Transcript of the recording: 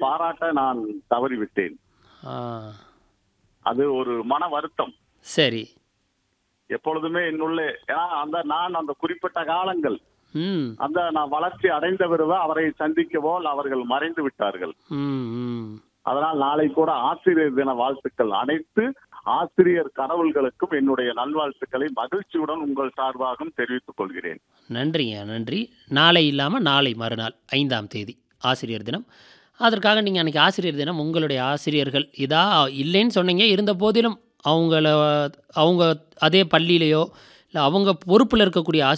பாராட்ட நான் தவறிவிட்டேன் ஆ அது ஒரு மன வருத்தம் சரி எப்பொழுதுமே என்னுள்ளே ஏன்னா அந்த நான் அந்த குறிப்பிட்ட காலங்கள் ம் அந்த நான் வளர்ச்சி அடைந்த பிறகு அவரை சந்திக்கவோ இல்ல அவர்கள் மறைந்து விட்டார்கள் ம் ம் அதனால் நாளை கூட ஆசிரியர் தின வாழ்த்துக்கள் அனைத்து ஆசிரியர் கடவுள்களுக்கும் என்னுடைய நல்வாழ்த்துக்களை மகிழ்ச்சியுடன் உங்கள் சார்பாகவும் தெரிவித்துக் கொள்கிறேன் நன்றிங்க நன்றி நாளை இல்லாமல் நாளை மறுநாள் ஐந்தாம் தேதி ஆசிரியர் தினம் அதற்காக நீங்கள் அன்றைக்கி ஆசிரியர் தினம் உங்களுடைய ஆசிரியர்கள் இதா இல்லைன்னு சொன்னீங்க இருந்த போதிலும் அவங்கள அவங்க அதே பள்ளியிலையோ இல்லை அவங்க பொறுப்பில் இருக்கக்கூடிய ஆசிரியர்